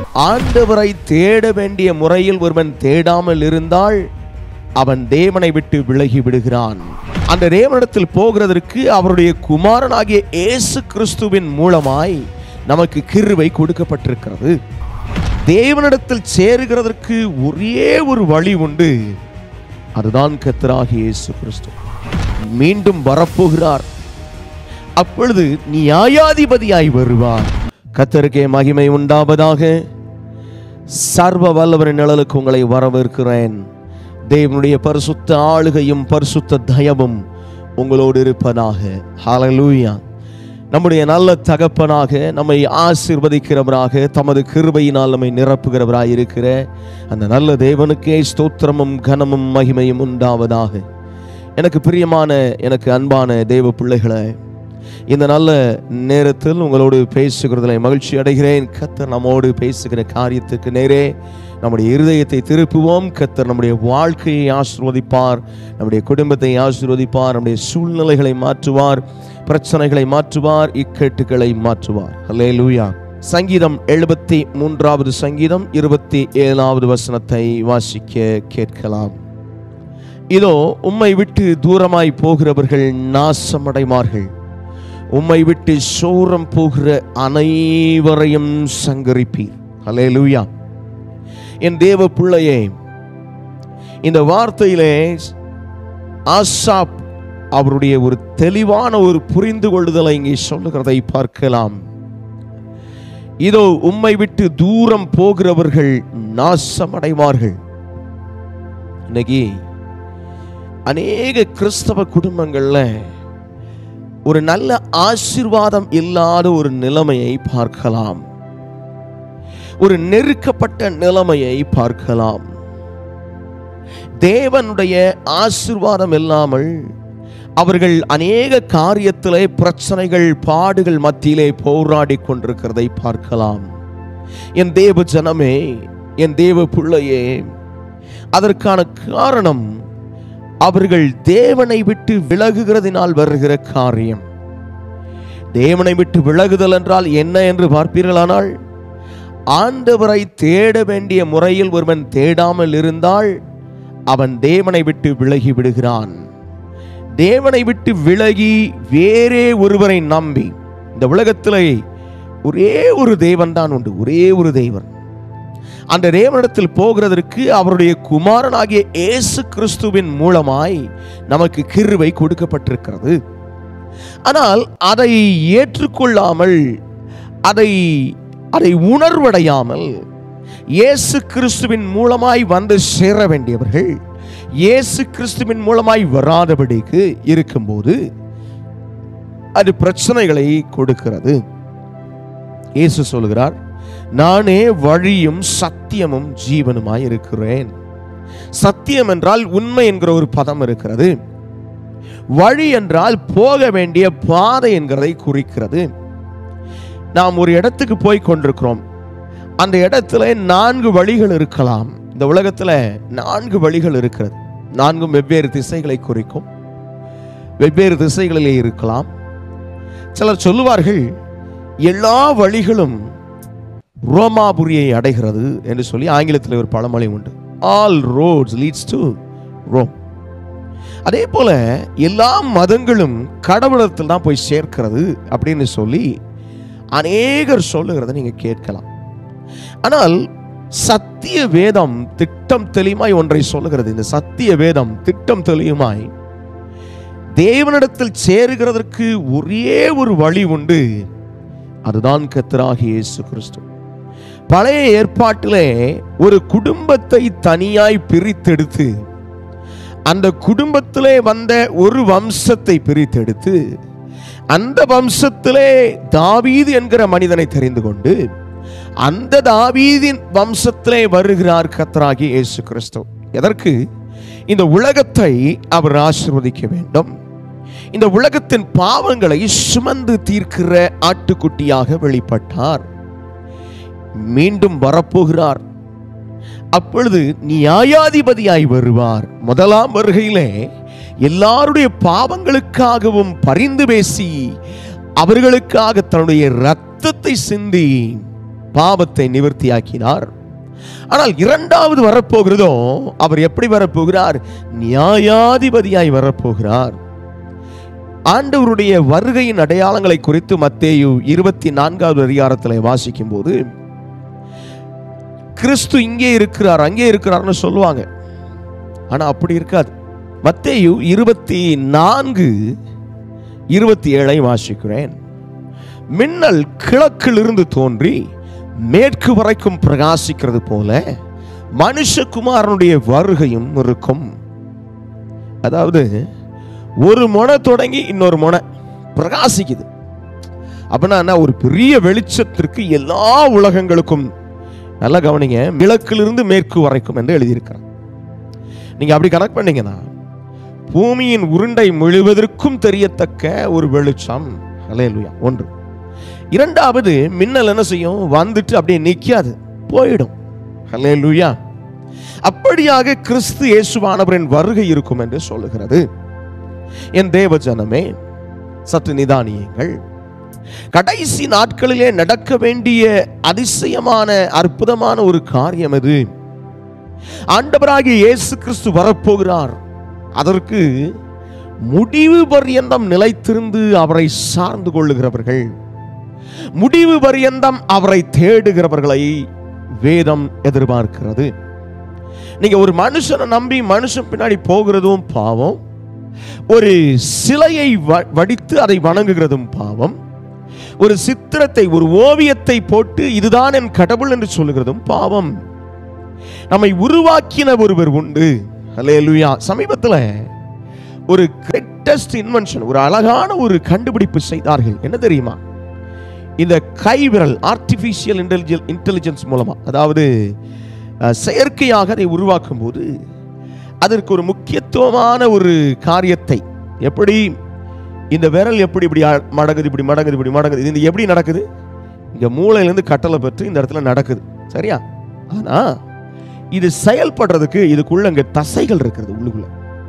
ஆண்டவரை தேட வேண்டிய முறையில் ஒருவன் தேடாமல் இருந்தால் அவன் தேவனை விட்டு விலகி விடுகிறான் அந்த தேவனிடத்தில் போகிறதற்கு அவருடைய குமாரனாகிய இயேசு கிறிஸ்துவின் மூலமாய் நமக்கு கிருவை கொடுக்கப்பட்டிருக்கிறது தேவனிடத்தில் சேருகிறதற்கு ஒரே ஒரு வழி உண்டு அதுதான் கத்தராகிய இயேசு கிறிஸ்து மீண்டும் வரப்போகிறார் அப்பொழுது நியாயாதிபதியாய் வருவார் கத்தருக்கே மகிமை உண்டாவதாக சர்வ வல்லவரின் நிழலுக்கு உங்களை வரவேற்கிறேன் தேவனுடைய பரிசுத்த ஆளுகையும் பரிசுத்த தயவும் உங்களோடு இருப்பதாக ஹalleluya நம்முடைய நல்ல தகப்பனாக நம்மை ஆசீர்வதிக்கிறவராக தமது கிருபையினால் நம்மை நிரப்புகிறவராய் இருக்கிற அந்த நல்ல தேவனுக்கே ஸ்தோத்திரமும் கனமும் மகிமையும் உண்டாவதாக எனக்கு பிரியமான எனக்கு அன்பான தேவ பிள்ளைகளை இந்த நல்ல நேரத்தில் உங்களோடு பேசுகிறதில் மகிழ்ச்சி அடைகிறேன் கத்தர் நம்மோடு பேசுகிற காரியத்துக்கு நேரே நம்முடைய இருதயத்தை திருப்புவோம் கத்தர் நம்முடைய வாழ்க்கையை ஆசீர்வதிப்பார் நம்முடைய குடும்பத்தை ஆசீர்வதிப்பார் நம்முடைய சூழ்நிலைகளை மாற்றுவார் பிரச்சனைகளை மாற்றுவார் இக்கட்டுகளை மாற்றுவார் ஹலே லூயா சங்கீதம் எழுபத்தி மூன்றாவது சங்கீதம் இருபத்தி ஏழாவது வசனத்தை வாசிக்க கேட்கலாம் இதோ உம்மை விட்டு தூரமாய் போகிறவர்கள் நாசமடைவார்கள் உம்மை விட்டு சோரம் போகிற அனைவரையும் சங்கரிப்பீர் ஹalleluya என் தேவ பிள்ளையே இந்த வார்த்தையிலே ஆசாப் அவருடைய ஒரு தெளிவான ஒரு புரிந்து கொள்ளுதலை இங்கே சொல்லுகிறதை பார்க்கலாம் இதோ உம்மை விட்டு தூரம் போகிறவர்கள் நாசமடைவார்கள் இன்னைக்கு அநேக கிறிஸ்தவ குடும்பங்கள்ல ஒரு நல்ல ஆசீர்வாதம் இல்லாத ஒரு நிலைமையை பார்க்கலாம் ஒரு நெருக்கப்பட்ட நிலைமையை பார்க்கலாம் தேவனுடைய ஆசீர்வாதம் இல்லாமல் அவர்கள் அநேக காரியத்திலே பிரச்சனைகள் பாடுகள் மத்தியிலே போராடி கொண்டிருக்கிறதை பார்க்கலாம் என் தேவ ஜனமே என் தேவ பிள்ளையே அதற்கான காரணம் அவர்கள் தேவனை விட்டு விலகுகிறதினால் வருகிற காரியம் தேவனை விட்டு விலகுதல் என்றால் என்ன என்று பார்ப்பீர்களானால் ஆண்டவரை தேட வேண்டிய முறையில் ஒருவன் தேடாமல் இருந்தால் அவன் தேவனை விட்டு விலகி விடுகிறான் தேவனை விட்டு விலகி வேறே ஒருவரை நம்பி இந்த உலகத்திலே ஒரே ஒரு தேவன் தான் உண்டு ஒரே ஒரு தேவன் அந்த தேவனிடத்தில் போகிறதற்கு அவருடைய குமாரனாகிய இயேசு கிறிஸ்துவின் மூலமாய் நமக்கு கிருவை கொடுக்கப்பட்டிருக்கிறது ஆனால் அதை ஏற்றுக்கொள்ளாமல் அதை அதை உணர்வடையாமல் இயேசு கிறிஸ்துவின் மூலமாய் வந்து சேர வேண்டியவர்கள் இயேசு கிறிஸ்துவின் மூலமாய் வராதபடிக்கு இருக்கும்போது அது பிரச்சனைகளை கொடுக்கிறது இயேசு சொல்கிறார் நானே வழியும் சத்தியமும் ஜீவனுமாய் இருக்கிறேன் சத்தியம் என்றால் உண்மை என்கிற ஒரு பதம் இருக்கிறது வழி என்றால் போக வேண்டிய பாதை என்கிறதை குறிக்கிறது நாம் ஒரு இடத்துக்கு போய் கொண்டிருக்கிறோம் அந்த இடத்துல நான்கு வழிகள் இருக்கலாம் இந்த உலகத்துல நான்கு வழிகள் இருக்கிறது நான்கும் வெவ்வேறு திசைகளை குறிக்கும் வெவ்வேறு திசைகளிலே இருக்கலாம் சிலர் சொல்லுவார்கள் எல்லா வழிகளும் ரோமாபுரியை அடைகிறது என்று சொல்லி ஆங்கிலத்தில் ஒரு பழமொழி உண்டு all roads leads to Rome அதே போல எல்லா மதங்களும் கடவுளத்தில் தான் போய் சேர்க்கிறது அப்படின்னு சொல்லி அநேகர் சொல்லுகிறத நீங்க கேட்கலாம் ஆனால் சத்திய வேதம் திட்டம் தெளிவாய் ஒன்றை சொல்லுகிறது இந்த சத்திய வேதம் திட்டம் தெளிவுமாய் தேவனிடத்தில் சேருகிறதற்கு ஒரே ஒரு வழி உண்டு அதுதான் கத்தராகிய இயேசு கிறிஸ்து பழைய ஏற்பாட்டிலே ஒரு குடும்பத்தை தனியாய் பிரித்தெடுத்து அந்த குடும்பத்திலே வந்த ஒரு வம்சத்தை பிரித்தெடுத்து அந்த வம்சத்திலே தாவீது என்கிற மனிதனை தெரிந்து கொண்டு அந்த தாவீதின் வம்சத்திலே வருகிறார் கத்தராகி இயேசு கிறிஸ்து எதற்கு இந்த உலகத்தை அவர் ஆசிர்வதிக்க வேண்டும் இந்த உலகத்தின் பாவங்களை சுமந்து தீர்க்கிற ஆட்டுக்குட்டியாக வெளிப்பட்டார் மீண்டும் வரப்போகிறார் அப்பொழுது நியாயாதிபதியாய் வருவார் முதலாம் வருகையிலே எல்லாருடைய பாவங்களுக்காகவும் பரிந்து பேசி அவர்களுக்காக தன்னுடைய இரத்தத்தை சிந்தி பாவத்தை நிவர்த்தியாக்கினார் ஆனால் இரண்டாவது வரப்போகிறதோ அவர் எப்படி வரப்போகிறார் நியாயாதிபதியாய் வரப்போகிறார் ஆண்டவருடைய வருகையின் அடையாளங்களை குறித்து மத்தேயு இருபத்தி நான்காவது அதிகாரத்தில் வாசிக்கும் போது கிறிஸ்து இங்கே இருக்கிறார் அங்கே இருக்கிறார்னு சொல்லுவாங்க ஆனா அப்படி இருக்காது மத்தேயு இருபத்தி நான்கு இருபத்தி ஏழை வாசிக்கிறேன் மின்னல் கிழக்கிலிருந்து தோன்றி மேற்கு வரைக்கும் பிரகாசிக்கிறது போல மனுஷகுமாரனுடைய வருகையும் இருக்கும் அதாவது ஒரு முனை தொடங்கி இன்னொரு முனை பிரகாசிக்குது அப்படின்னா என்ன? ஒரு பெரிய வெளிச்சத்திற்கு எல்லா உலகங்களுக்கும் நல்லா கவனிங்க கிழக்கிலிருந்து மேற்கு வரைக்கும் என்று எழுதியிருக்கிறார் நீங்க அப்படி கனெக்ட் பண்ணீங்கன்னா பூமியின் உருண்டை முழுவதற்கும் தெரியத்தக்க ஒரு வெளிச்சம் ஹalleluya ஒன்று இரண்டாவது மின்னல் என்ன செய்யும் வந்துட்டு அப்படியே நிக்காது போயிடும் ஹalleluya அப்படியாக கிறிஸ்து இயேசுவானவரின் வருகை இருக்கும் என்று சொல்லுகிறது என் தேவ ஜனமே சற்று நிதானியுங்கள் கடைசி நாட்களிலே நடக்க வேண்டிய அதிசயமான அற்புதமான ஒரு காரியம் அது ஆண்டவராகிய இயேசு கிறிஸ்து வரப்போகிறார் அதற்கு முடிவு பரியந்தம் நிலைத்திருந்து அவரை சார்ந்து கொள்ளுகிறவர்கள் முடிவு பரியந்தம் அவரை தேடுகிறவர்களை வேதம் எதிர்பார்க்கிறது நீங்க ஒரு மனுஷனை நம்பி மனுஷன் பின்னாடி போகிறதும் பாவம் ஒரு சிலையை வ- வடித்து அதை வணங்குகிறதும் பாவம் ஒரு சித்திரத்தை ஒரு ஓவியத்தை போட்டு இதுதான் என் கடவுள் என்று சொல்லுகிறதும் பாவம் நம்மை உருவாக்கின ஒருவர் உண்டு அல்லேலூயா சமீபத்தில் ஒரு கிரேட்டஸ்ட் இன்வென்ஷன் ஒரு அழகான ஒரு கண்டுபிடிப்பு செய்தார்கள் என்ன தெரியுமா இந்த கைவிரல் ஆர்டிஃபிஷியல் இன்டெலிஜென்ஸ் இன்டெலிஜென்ஸ் மூலமா அதாவது அஹ், செயற்கையாக அதை உருவாக்கும் போது அதற்கு ஒரு முக்கியத்துவமான ஒரு காரியத்தை எப்படி இந்த விரல் எப்படி இப்படி அ- மடங்குது இப்படி மடங்குது இப்படி மடங்குது இது எப்படி நடக்குது இங்க மூளையிலேருந்து கட்டளை பெற்று இந்த இடத்துல நடக்குது சரியா ஆனா இது செயல்படுறதுக்கு இதுக்குள்ள இங்க தசைகள் இருக்கிறது உள்ளுக்குள்ள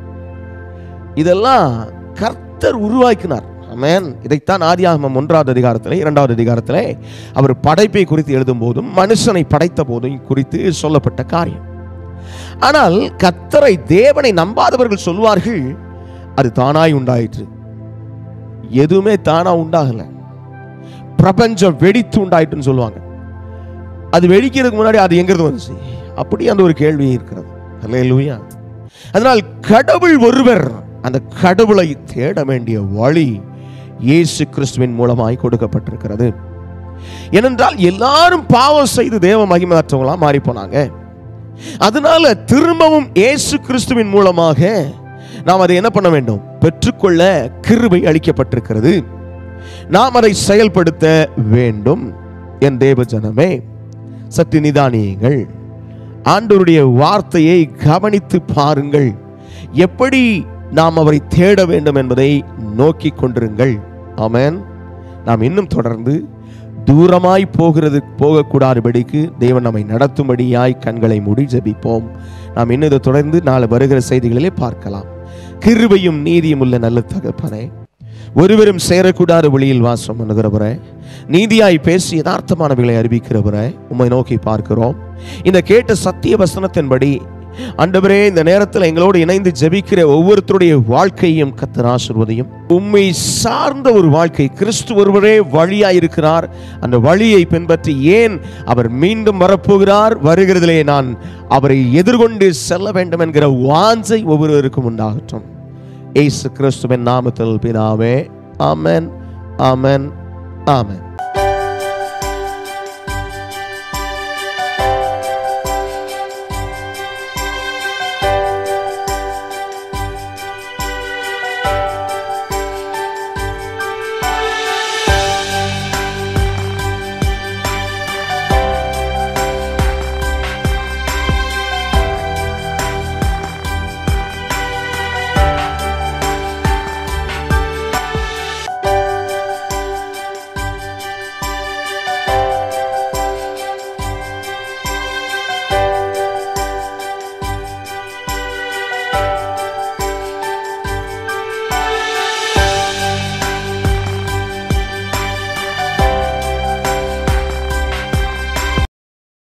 இதெல்லாம் கர்த்தர் உருவாக்கினார் ஆமென் இதைத்தான் ஆதியாகமம் ஒன்றாவது அதிகாரத்திலே இரண்டாவது அதிகாரத்திலே அவர் படைப்பை குறித்து எழுதும் போதும் மனுஷனை படைத்த போதும் குறித்து சொல்லப்பட்ட காரியம் ஆனால் கர்த்தரை தேவனை நம்பாதவர்கள் சொல்வார்கள் அது தானாய் உண்டாயிற்று எதுவுமே தானா உண்டாகல பிரபஞ்சம் வெடித்து உண்டாயிட்டுன்னு சொல்லுவாங்க அது வெடிக்கிறதுக்கு முன்னாடி அது எங்கிருந்து வந்துச்சு அப்படி அந்த ஒரு கேள்வி இருக்கிறது அல்லேலூயா அதனால் கடவுள் ஒருவர் அந்த கடவுளை தேட வேண்டிய வழி இயேசு கிறிஸ்துவின் மூலமாய் கொடுக்கப்பட்டிருக்கிறது ஏனென்றால் எல்லாரும் பாவம் செய்து தேவ மகிமையற்றவங்களா மாறி போனாங்க அதனால திரும்பவும் இயேசு கிறிஸ்துவின் மூலமாக நாம் அதை என்ன பண்ண வேண்டும் பெற்றுக்கொள்ள கிருபை அளிக்கப்பட்டிருக்கிறது நாம் அதை செயல்படுத்த வேண்டும் என் தேவ ஜனமே சற்று நிதானியுங்கள் ஆண்டவருடைய வார்த்தையை கவனித்து பாருங்கள் எப்படி நாம் அவரை தேட வேண்டும் என்பதை நோக்கி கொண்டிருங்கள் ஆமென் நாம் இன்னும் தொடர்ந்து தூரமாய் போகிறது போகக்கூடாதபடிக்கு தேவன் நம்மை நடத்தும்படியாய் கண்களை மூடி ஜெபிப்போம் நாம் இன்னும் இதை தொடர்ந்து நாளை வருகிற செய்திகளிலே பார்க்கலாம் கிருபையும் நீதியும் உள்ள நல்ல தகப்பனே ஒருவரும் சேரக்கூடாத வழியில் வாசம் பண்ணுகிறவரே நீதியாய் பேசி யதார்த்தமானவைகளை அறிவிக்கிறவரே உம்மை நோக்கி பார்க்கிறோம் இந்த கேட்ட சத்திய வசனத்தின்படி ஆண்டவரே இந்த நேரத்தில் எங்களோடு இணைந்து ஜெபிக்கிற ஒவ்வொருத்தருடைய வாழ்க்கையும் கத்தர் ஆசிர்வதையும் உண்மை சார்ந்த ஒரு வாழ்க்கை கிறிஸ்து ஒருவரே வழியாய் இருக்கிறார் அந்த வழியை பின்பற்றி ஏன் அவர் மீண்டும் வரப்போகிறார் வருகிறதிலே நான் அவரை எதிர்கொண்டு செல்ல வேண்டும் என்கிற வாஞ்சை ஒவ்வொருவருக்கும் உண்டாகட்டும் ஏசு கிறிஸ்துவின் நாமத்தில் பிதாவே ஆமென் ஆமென் ஆமென்